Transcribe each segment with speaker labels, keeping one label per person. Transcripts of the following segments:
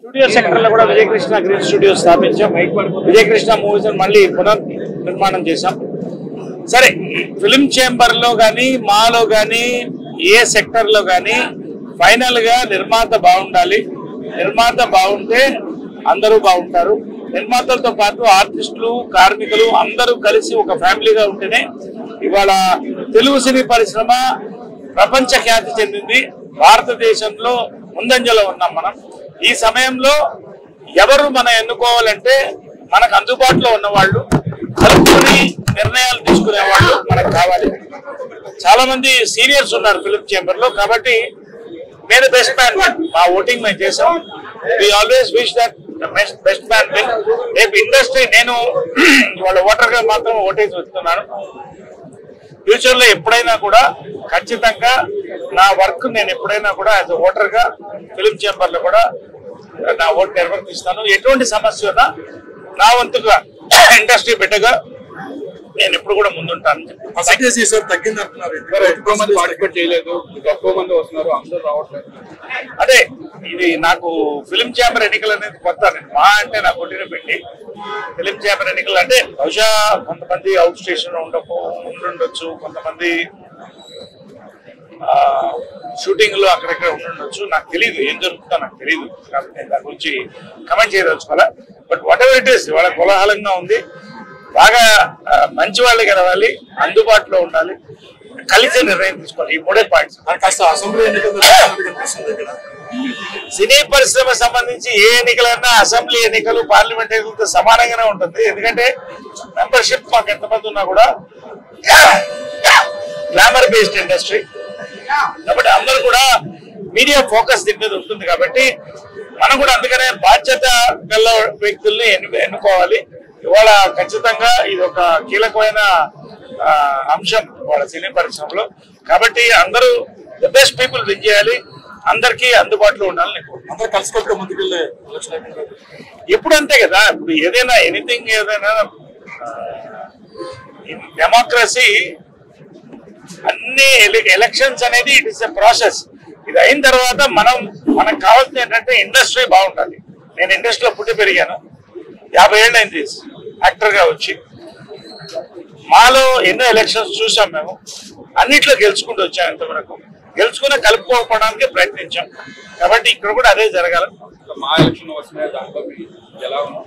Speaker 1: Studio sector లో కూడా Vijayakrishna green studio స్థాపించాం విజయకృష్ణ మూవీస్ మళ్ళీ పునర్ నిర్మాణం చేశాం సరే ఫిలిం చేంబర్ లో కానీ మాలో కానీ ఏ సెక్టర్ లో కానీ ఫైనల్ గా నిర్మాత బాగుండాలి నిర్మాత బాగుంటే అందరూ బాగుంటారు నిర్మాతలతో పాటు ఆర్టిస్టులు కార్మికులు అందరూ కలిసి ఒక ఫ్యామిలీగా ఉంటేనే ఇవాళ తెలుగు సినీ పరిశ్రమ ప్రపంచ ఖ్యాతి చెందింది భారతదేశంలో ముందంజలో ఉన్నాం మనం ఈ సమయంలో ఎవరు మనం ఎన్నుకోవాలంటే మనకు అందుబాటులో ఉన్న వాళ్ళు కలుపుకొని నిర్ణయాలు తీసుకునే వాళ్ళు మనకు కావాలి చాలా మంది సీనియర్స్ ఉన్నారు ఫిలిం చేంబర్ లో కాబట్టి నేను బెస్ట్ మ్యాన్ మా ఓటింగ్ మేము చేసాం we always wish that best best man win రేపు ఇండస్ట్రీ నేను వాళ్ళ ఓటర్ గా మాత్రం ఓటేసి వస్తున్నాను ఫ్యూచర్ లో ఎప్పుడైనా కూడా ఖచ్చితంగా నా వర్క్ నేను ఎప్పుడైనా కూడా యాజ్ ఓటర్ గా ఫిలిం చేంబర్ లో కూడా నా ఓటు నిర్వర్తిస్తాను ఎటువంటి సమస్య ఉన్నా నా వంతుగా ఇండస్ట్రీ బిడ్డగా నేను ఎప్పుడు కూడా ముందుంటాను
Speaker 2: పర్సంటేజ్ ఈసారి తగ్గింది అంటున్నారు
Speaker 3: ఎక్కువ మంది పార్టిసిపేట్ చేయలేదు తక్కువ మంది వస్తున్నారు అందరూ రావట్లేదు
Speaker 1: అదే ఇది నాకు ఫిలిం ఛాంబర్ ఎన్నికలు అనేది కొత్త మా అంటే నాకు కొట్టిన పెట్టి ఫిలిం ఛాంబర్ ఎన్నికలు అంటే బహుశా కొంతమంది అవుట్ స్టేషన్ ఉండకు ఉండుండొచ్చు కొంతమంది షూటింగ్ లో అక్కడక్కడ ఉండుండొచ్చు నాకు తెలియదు ఏం జరుగుతుందో నాకు తెలియదు కాబట్టి నేను దాని గురించి కమెంట్ చేయదలుచుకోవాలా but whatever it is వాళ్ళ కోలాహలంగా ఉంది బాగా ఆ, మంచి వాళ్ళు గెలవాలి అందుబాటులో ఉండాలి కలిసి నిర్ణయం తీసుకోవాలి ఈ మూడే పాయింట్స్
Speaker 2: కాస్త అసెంబ్లీ ఎన్నికలు జరుగుతున్నట్టు కనిపిస్తుంది ఇక్కడ
Speaker 1: సినీ పరిశ్రమ సంబంధించి ఏ ఎన్నికలన్నా అసెంబ్లీ ఎన్నికలు పార్లమెంట్ ఎన్నికలతో సమానంగానే ఉంటుంది ఎందుకంటే మెంబర్షిప్ మాకు ఎంతమంది ఉన్నా కూడా గ్లామర్ బేస్డ్ ఇండస్ట్రీ కాబట్టి అందరూ కూడా మీడియా ఫోకస్ దీని మీద ఉంటుంది కాబట్టి మనం కూడా అందుకనే బాధ్యత గల వ్యక్తుల్ని ఎన్ను ఎన్నుకోవాలి ఇవాళ ఖచ్చితంగా ఇది ఒక కీలకమైన ఆ, అంశం వాళ్ళ సినీ పరిశ్రమలో కాబట్టి అందరూ ద బెస్ట్ పీపుల్ విన్ చేయాలి అందరికీ అందుబాటులో ఉండాలని నేను కోరుకుంటున్నాను.
Speaker 2: అందరూ కలిసికట్టుగా ముందుకెళ్ళే ఎలక్షన్ అయిపోయింది
Speaker 1: ఎప్పుడు అంతే కదా ఇప్పుడు ఏదైనా ఎనీథింగ్ ఏదైనా డెమోక్రసీ అన్ని ఎలక్షన్స్ అనేది ఇట్ ఇస్ ఎ ప్రాసెస్ ఇది అయిన తర్వాత మనం మనకు కావాల్సింది ఏంటంటే ఇండస్ట్రీ బాగుండాలి నేను ఇండస్ట్రీలో పుట్టి పెరిగాను యాభై ఏళ్ళు అయింది యాక్టర్ గా వచ్చి మాలో ఎన్నో ఎలక్షన్స్ చూసాం మేము అన్నిట్లో గెలుచుకుంటూ వచ్చాం ఇంతవరకు గెలుచుకుని కలుపుకోవడానికి ప్రయత్నించాం కాబట్టి ఇక్కడ కూడా అదే జరగాలి
Speaker 3: మా ఎలక్షన్ వస్తున్నాయి దాంట్లో మీరు ఎలా ఉన్నారు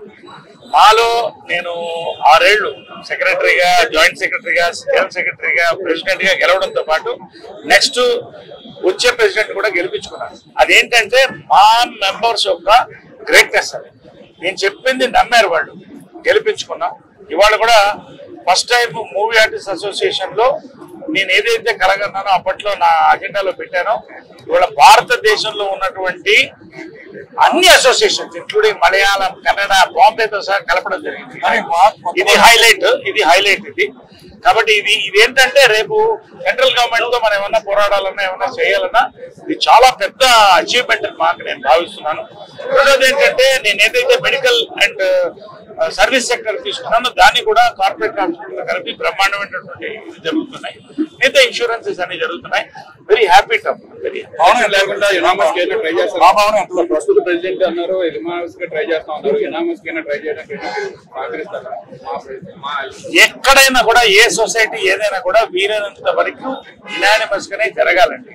Speaker 1: మాలో నేను ఆరేళ్లు సెక్రటరీగా జాయింట్ సెక్రటరీగా జనరల్ సెక్రటరీగా ప్రెసిడెంట్ గా గెలవడంతో పాటు నెక్స్ట్ వచ్చే ప్రెసిడెంట్ కూడా గెలిపించుకున్నాను అదేంటంటే మా మెంబర్స్ యొక్క గ్రేట్నెస్ అది నేను చెప్పింది నమ్మారు వాళ్ళు గెలిపించుకున్నాం ఇవాళ కూడా first time movie artist association లో నేను ఏదైతే కలగన్నానో అప్పట్లో నా అజెండాలో పెట్టానో ఇవాళ భారతదేశంలో ఉన్నటువంటి అన్ని అసోసియేషన్స్ ఇంక్లూడింగ్ మలయాళం కన్నడ బాంబేతో సహా కలపడం జరిగింది
Speaker 2: కానీ మా-
Speaker 1: ఇది హైలైట్ ఇది హైలైట్ ఇది కాబట్టి ఇది ఇది ఏంటంటే రేపు సెంట్రల్ గవర్నమెంట్ తో మనం ఏమన్నా పోరాడాలన్నా ఏమన్నా చేయాలన్నా ఇది చాలా పెద్ద అచీవ్మెంట్ మాకు నేను భావిస్తున్నాను రెండోది ఏంటంటే నేను ఏదైతే మెడికల్ అండ్ సర్వీస్ సెక్టర్ తీసుకున్నానో దాన్ని కూడా కార్పొరేట్ హాస్పిటల్ కలిపి బ్రహ్మాండమైనటువంటి ఇది జరుగుతున్నాయి మిగతా ఇన్సూరెన్సెస్ అన్ని జరుగుతున్నాయి వెరీ హ్యాపీ టమ్ వెరీ
Speaker 3: ఎలక్షన్ లేకుండా యునామస్ కి ట్రై
Speaker 2: మా
Speaker 3: చేస్తారు
Speaker 2: భావన అంటున్నారు
Speaker 3: ప్రస్తుత ప్రెసిడెంట్ అన్నారు యునామస్ గా ట్రై చేస్తా ఉన్నారు యునామస్ కి ట్రై చేయడానికి సహకరిస్తారా మా ప్రెసిడెంట్ మా
Speaker 1: ఎక్కడైనా కూడా ఏ సొసైటీ ఏదైనా కూడా వీలైనంత వరకు యునానిమస్ గానే జరగాలండి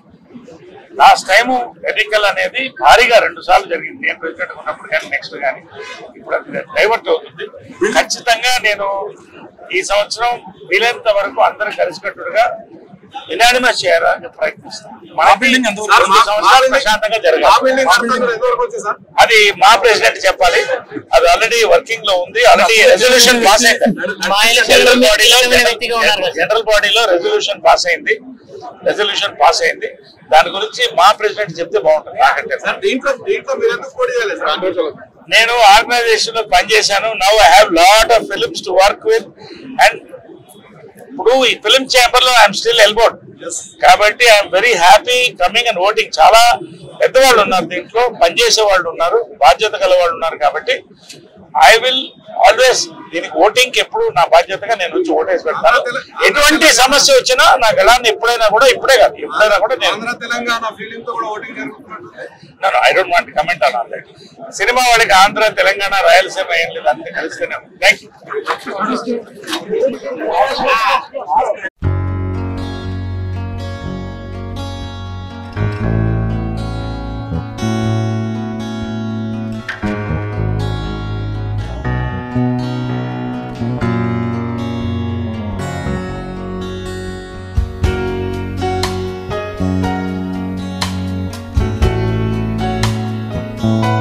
Speaker 1: లాస్ట్ టైం ఎన్నికలు అనేది భారీగా రెండు సార్లు జరిగింది నేను ప్రెసిడెంట్ ఉన్నప్పుడు కానీ నెక్స్ట్ కానీ ఇప్పుడు అది డైవర్ట్ అవుతుంది ఖచ్చితంగా నేను ఈ సంవత్సరం వీలైనంత వరకు అందరూ కలిసికట్టుగా యునానిమస్ చేయాలని ప్రయత్నిస్తాను మన
Speaker 2: building ఎంతవరకు-
Speaker 1: రెండు సంవత్సరాలు ప్రశాంతంగా జరగాలి అది మా ప్రెసిడెంట్ చెప్పాలి అది ఆల్రెడీ వర్కింగ్ లో ఉంది ఆల్రెడీ రెజల్యూషన్ పాస్ అయింది
Speaker 4: మా ఎలక్షన్
Speaker 1: జనరల్
Speaker 4: లో
Speaker 1: బాడీలో
Speaker 4: కీలకమైన వ్యక్తిగా ఉన్నారు కదా.
Speaker 1: జనరల్ బాడీలో రెజల్యూషన్ పాస్ అయింది రెజల్యూషన్ పాస్ అయింది దాని గురించి మా ప్రెసిడెంట్ చెప్తే బాగుంటుంది నాకంటే
Speaker 2: దీంట్లో దీంట్లో మీరు ఎందుకు పోటీ చేయాలి సార్
Speaker 3: కాంట్రవర్షియల్
Speaker 1: నేను ఆర్గనైజేషన్ లో పనిచేశాను now I have lot of films to work with and ఇప్పుడు ఈ ఫిలిం చేంబర్ లో ఐఎమ్ స్టిల్ ఎల్బోర్డ్ కాబట్టి I'm very happy coming and voting చాలా పెద్దవాళ్ళు ఉన్నారు దీంట్లో పనిచేసే వాళ్ళు ఉన్నారు బాధ్యత గల వాళ్ళు ఉన్నారు కాబట్టి ఐ విల్ ఆల్వేస్ దీనికి ఓటింగ్ ఎప్పుడు నా బాధ్యతగా నేను వచ్చి ఓటేసి పెడతాను ఎటువంటి సమస్య వచ్చినా నా గళాన్ని ఎప్పుడైనా కూడా ఇప్పుడే కాదు ఎప్పుడైనా కూడా నేను
Speaker 2: ఆంధ్ర తెలంగాణ ఫీలింగ్ తో కూడా ఓటింగ్ జరుగుతున్నట్టుంది
Speaker 1: నేను I don't want comment on all cinema వాడికి ఆంధ్ర తెలంగాణ రాయలసీమ ఏం లేదు అంతే కలిస్తేనే థ్యాంక్ యూ
Speaker 4: Thank